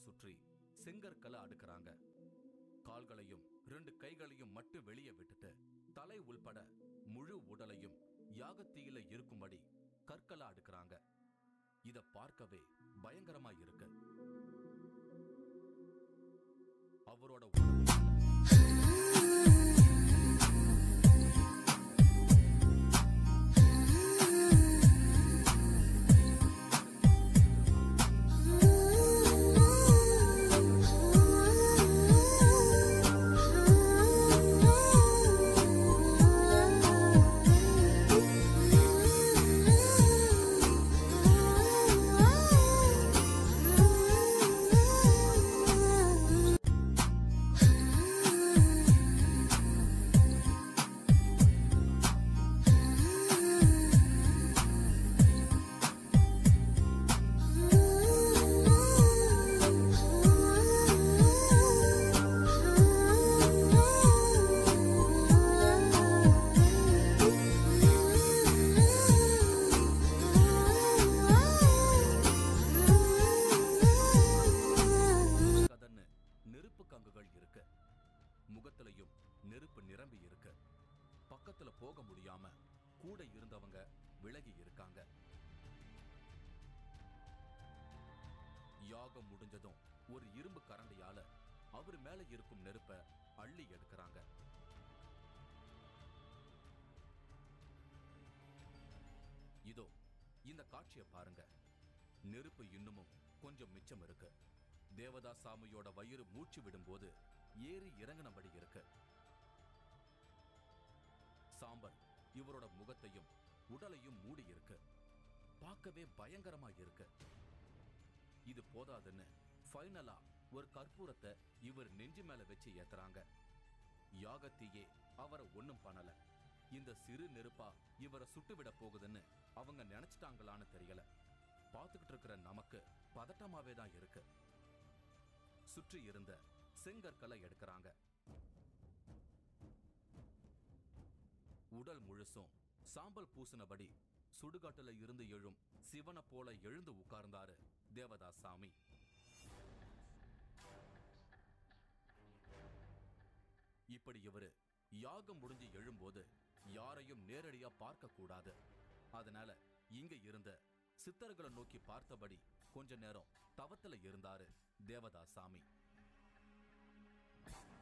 சுற்றி செங்கற்களை அடுக்கறாங்க கால்களையும் ரெண்டு கைகளையும் மட்டும் வெளியே விட்டுட்டு தலை உள்பட முழு உடலையும் யாகத்தீயில இருக்கும்படி கற்களை அடுக்கறாங்க இத பார்க்கவே பயங்கரமா இருக்கு அவரோட உடம்புல கதன்னு நெருப்பு கங்குகள் இருக்கு முகத்திலையும் நெருப்பு நிரம்பி இருக்கு பக்கத்துல போக முடியாம கூட இருந்தவங்க விலகி இருக்காங்க யாகம் முடிஞ்சதும் ஒரு இரும்பு கரண்டியால அவர் மேல இருக்கும் நெருப்ப அள்ளி எடுக்கறாங்க இதோ இந்த காட்சியை பாருங்க நெருப்பு இன்னமும் கொஞ்சம் மிச்சம் இருக்கு தேவதாஸ் சாமியோட வயிறு மூச்சு விடும்போது ஏறி இறங்கினபடி இருக்கு சாம்பல் இவரோட முகத்தையும் உடலையும் மூடி இருக்கு பார்க்கவே பயங்கரமா இருக்கு இது போதாதுன்னு ஃபைனலா ஒரு கற்பூரத்தை இவர் நெஞ்சு மேல வச்சு ஏத்துறாங்க யாகத்தீயே அவரை ஒண்ணும் பண்ணல இந்த சிறு நெருப்பா இவரை சுட்டுவிட போகுதுன்னு அவங்க நினைச்சிட்டாங்களான்னு தெரியல பார்த்துக்கிட்டு இருக்கிற நமக்கு பதட்டமாவே தான் இருக்கு சுற்றி இருந்த செங்கற்களை எடுக்கறாங்க உடல் முழுசும் சாம்பல் பூசினபடி சுடுகாட்டுல இருந்து எழும் சிவனை போல எழுந்து உட்கார்ந்தாரு தேவதாஸ் சாமி இப்படி இவரு யாகம் முடிஞ்சு எழும்போது யாரையும் நேரடியா பார்க்க கூடாது அதனால இங்க இருந்த சித்தர்களை நோக்கி பார்த்தபடி கொஞ்ச நேரம் தவத்துல இருந்தாரு தேவதாஸ் சாமி